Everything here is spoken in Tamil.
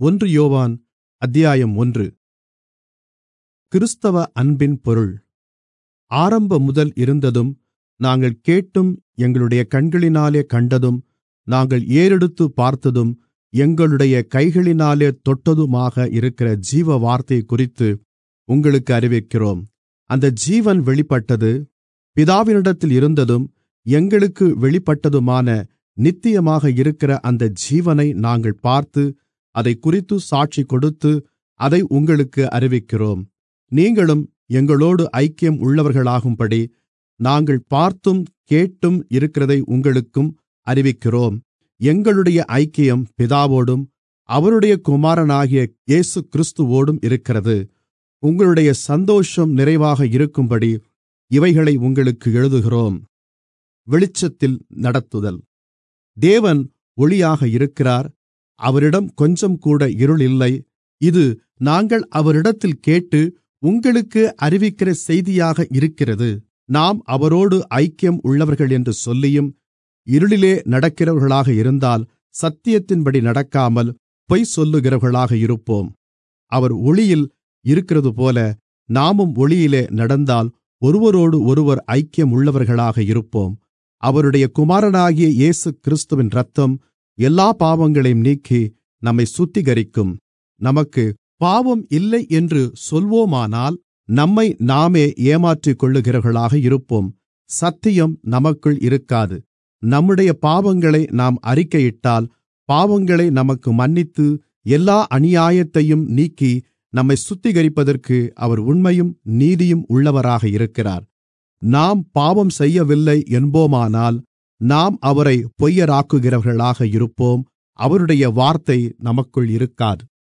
ஒன்று யோவான் அத்தியாயம் ஒன்று கிறிஸ்தவ அன்பின் பொருள் ஆரம்பம் முதல் இருந்ததும் நாங்கள் கேட்டும் எங்களுடைய கண்களினாலே கண்டதும் நாங்கள் ஏறெடுத்துப் பார்த்ததும் எங்களுடைய கைகளினாலே தொட்டதுமாக இருக்கிற ஜீவ வார்த்தையைக்குறித்து உங்களுக்கு அறிவிக்கிறோம் அந்த ஜீவன் வெளிப்பட்டது பிதாவினிடத்தில் இருந்ததும் எங்களுக்கு வெளிப்பட்டதுமான நித்தியமாக இருக்கிற அந்த ஜீவனை நாங்கள் பார்த்து அதைக்குறித்து சாட்சி கொடுத்து அதை உங்களுக்கு அறிவிக்கிறோம் நீங்களும் எங்களோடு ஐக்கியம் உள்ளவர்களாகும்படி நாங்கள் பார்த்தும் கேட்டும் இருக்கிறதை உங்களுக்கும் அறிவிக்கிறோம் எங்களுடைய ஐக்கியம் பிதாவோடும் அவருடைய குமாரனாகிய இயேசுகிறிஸ்துவோடும் இருக்கிறது உங்களுடைய சந்தோஷம் நிறைவாக இருக்கும்படி இவைகளை உங்களுக்கு எழுதுகிறோம் வெளிச்சத்தில் நடத்துதல் தேவன் ஒளியாக இருக்கிறார் அவரிடம் கொஞ்சம்கூட இருள் இல்லை இது நாங்கள் அவரிடத்தில் கேட்டு உங்களுக்கு அறிவிக்கிற செய்தியாக இருக்கிறது நாம் அவரோடு ஐக்கியம் உள்ளவர்கள் என்று சொல்லியும் இருளிலே நடக்கிறவர்களாக இருந்தால் சத்தியத்தின்படி நடக்காமல் பொய் சொல்லுகிறவர்களாக இருப்போம் அவர் ஒளியில் இருக்கிறதுபோல நாமும் ஒளியிலே நடந்தால் ஒருவரோடு ஒருவர் ஐக்கியம் உள்ளவர்களாக இருப்போம் அவருடைய குமாரனாகிய இயேசு கிறிஸ்துவின் இரத்தம் எல்லா பாவங்களையும் நீக்கி நம்மை சுத்திகரிக்கும் நமக்கு பாவம் இல்லை என்று சொல்வோமானால் நம்மை நாமே ஏமாற்றிக் கொள்ளுகிறவர்களாக இருப்போம் சத்தியம் நமக்குள் இருக்காது நம்முடைய பாவங்களை நாம் அறிக்கையிட்டால் பாவங்களை நமக்கு மன்னித்து எல்லா அநியாயத்தையும் நீக்கி நம்மை சுத்திகரிப்பதற்கு அவர் உண்மையும் நீதியும் உள்ளவராக இருக்கிறார் நாம் பாவம் செய்யவில்லை என்போமானால் நாம் அவரை பொய்யராக்குகிறவர்களாக இருப்போம் அவருடைய வார்த்தை நமக்குள் இருக்காது